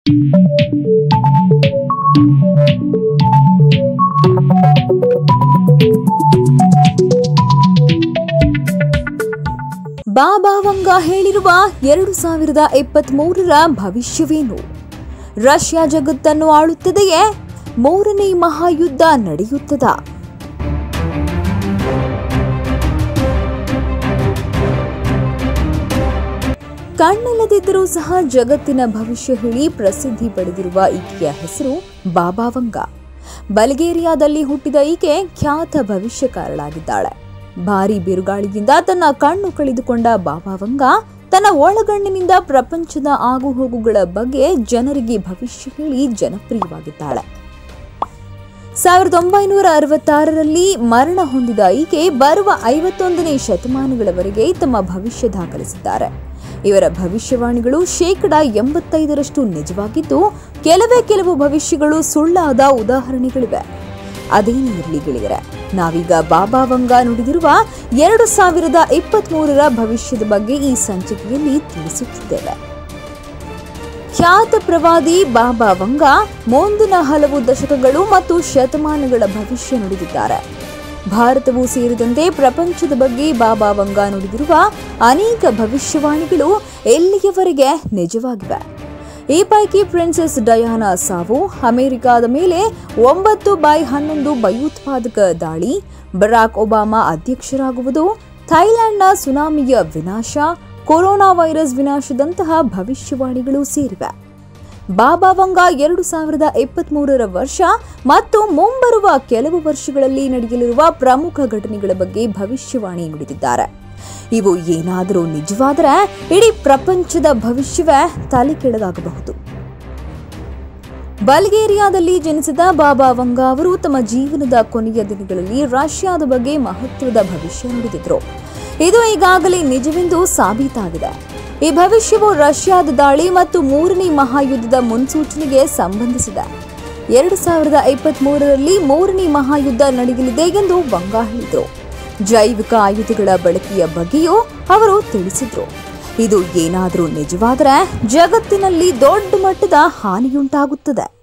ಬಾಬಾವಂಗ ಹೇಳಿರುವ ಎರಡು ಸಾವಿರದ ಇಪ್ಪತ್ತ್ ಮೂರರ ಭವಿಷ್ಯವೇನು ರಷ್ಯಾ ಜಗತ್ತನ್ನು ಆಳುತ್ತದೆಯೇ ಮೂರನೇ ಮಹಾಯುದ್ಧ ನಡೆಯುತ್ತದಾ ಕಣ್ಣಿಲ್ಲದಿದ್ದರೂ ಸಹ ಜಗತ್ತಿನ ಭವಿಷ್ಯ ಹೇಳಿ ಪ್ರಸಿದ್ಧಿ ಪಡೆದಿರುವ ಈಕೆಯ ಹೆಸರು ಬಾಬಾವಂಗ ಬಲ್ಗೇರಿಯಾದಲ್ಲಿ ಹುಟ್ಟಿದ ಈಕೆ ಖ್ಯಾತ ಭವಿಷ್ಯಕಾರಳಾಗಿದ್ದಾಳೆ ಭಾರಿ ಬಿರುಗಾಳಿಯಿಂದ ತನ್ನ ಕಣ್ಣು ಕಳೆದುಕೊಂಡ ಬಾಬಾವಂಗ ತನ್ನ ಒಳಗಣ್ಣಿನಿಂದ ಪ್ರಪಂಚದ ಆಗುಹೋಗುಗಳ ಬಗ್ಗೆ ಜನರಿಗೆ ಭವಿಷ್ಯ ಹೇಳಿ ಜನಪ್ರಿಯವಾಗಿದ್ದಾಳೆ ಸಾವಿರದ ಒಂಬೈನೂರ ಅರವತ್ತಾರರಲ್ಲಿ ಮರಣ ಹೊಂದಿದ ಈಕೆ ಬರುವ ಐವತ್ತೊಂದನೇ ಶತಮಾನಗಳವರೆಗೆ ತಮ್ಮ ಭವಿಷ್ಯ ದಾಖಲಿಸಿದ್ದಾರೆ ಇವರ ಭವಿಷ್ಯವಾಣಿಗಳು ಶೇಕಡ ಎಂಬತ್ತೈದರಷ್ಟು ನಿಜವಾಗಿದ್ದು ಕೆಲವೇ ಕೆಲವು ಭವಿಷ್ಯಗಳು ಸುಳ್ಳಾದ ಉದಾಹರಣೆಗಳಿವೆ ಅದೇನೇ ಇರಲಿ ಗೆಳೆಯರೆ ನಾವೀಗ ಬಾಬಾವಂಗ ನುಡಿದಿರುವ ಎರಡು ಸಾವಿರದ ಇಪ್ಪತ್ತ್ ಮೂರರ ಭವಿಷ್ಯದ ಬಗ್ಗೆ ಈ ಸಂಚಿಕೆಯಲ್ಲಿ ತಿಳಿಸುತ್ತಿದ್ದೇವೆ ಖ್ಯಾತ ಪ್ರವಾದಿ ಬಾಬಾ ವಂಗ ಮುಂದಿನ ಹಲವು ದಶಕಗಳು ಮತ್ತು ಶತಮಾನಗಳ ಭವಿಷ್ಯ ನುಡಿದಿದ್ದಾರೆ ಭಾರತವೂ ಸೇರಿದಂತೆ ಪ್ರಪಂಚದ ಬಗ್ಗೆ ಬಾಬಾ ವಂಗ ನುಡಿದಿರುವ ಅನೇಕ ಭವಿಷ್ಯವಾಣಿಗಳು ಎಲ್ಲಿಯವರೆಗೆ ನಿಜವಾಗಿವೆ ಈ ಪೈಕಿ ಪ್ರಿನ್ಸೆಸ್ ಡಯಾನಾ ಸಾವು ಅಮೆರಿಕಾದ ಮೇಲೆ ಒಂಬತ್ತು ಬೈ ಹನ್ನೊಂದು ಭಯೋತ್ಪಾದಕ ದಾಳಿ ಬರಾಕ್ ಒಬಾಮಾ ಅಧ್ಯಕ್ಷರಾಗುವುದು ಥೈಲ್ಯಾಂಡ್ನ ಸುನಾಮಿಯ ವಿನಾಶ ಕೊರೋನಾ ವೈರಸ್ ವಿನಾಶದಂತಹ ಭವಿಷ್ಯವಾಣಿಗಳು ಸೇರಿವೆ ಬಾಬಾವಂಗ ಎರಡು ಸಾವಿರದ ಇಪ್ಪತ್ತ್ ಮೂರರ ವರ್ಷ ಮತ್ತು ಮುಂಬರುವ ಕೆಲವು ವರ್ಷಗಳಲ್ಲಿ ನಡೆಯಲಿರುವ ಪ್ರಮುಖ ಘಟನೆಗಳ ಬಗ್ಗೆ ಭವಿಷ್ಯವಾಣಿ ನುಡಿದಿದ್ದಾರೆ ಇವು ಏನಾದರೂ ನಿಜವಾದರೆ ಇಡೀ ಪ್ರಪಂಚದ ಭವಿಷ್ಯವೇ ತಲೆ ಕೆಳಗಾಗಬಹುದು ಬಲ್ಗೇರಿಯಾದಲ್ಲಿ ಜನಿಸಿದ ಬಾಬಾ ವಂಗ ಅವರು ತಮ್ಮ ಜೀವನದ ಕೊನೆಯ ದಿನಗಳಲ್ಲಿ ರಷ್ಯಾದ ಬಗ್ಗೆ ಮಹತ್ವದ ಭವಿಷ್ಯ ನುಡಿದಿದ್ರು ಇದು ಈಗಾಗಲೇ ನಿಜವೆಂದು ಸಾಬೀತಾಗಿದೆ ಈ ಭವಿಷ್ಯವು ರಷ್ಯಾದ ದಾಳಿ ಮತ್ತು ಮೂರನೇ ಮಹಾಯುದ್ಧದ ಮುನ್ಸೂಚನೆಗೆ ಸಂಬಂಧಿಸಿದೆ ಎರಡು ಸಾವಿರದ ಇಪ್ಪತ್ತ್ ಮೂರರಲ್ಲಿ ಮೂರನೇ ಮಹಾಯುದ್ಧ ನಡೆಯಲಿದೆ ಎಂದು ವಂಗ ಹೇಳಿದರು ಜೈವಿಕ ಆಯುಧಗಳ ಬಳಕೆಯ ಬಗ್ಗೆಯೂ ಅವರು ತಿಳಿಸಿದ್ರು ಇದು ಏನಾದರೂ ನಿಜವಾದರೆ ಜಗತ್ತಿನಲ್ಲಿ ದೊಡ್ಡ ಮಟ್ಟದ ಹಾನಿಯುಂಟಾಗುತ್ತದೆ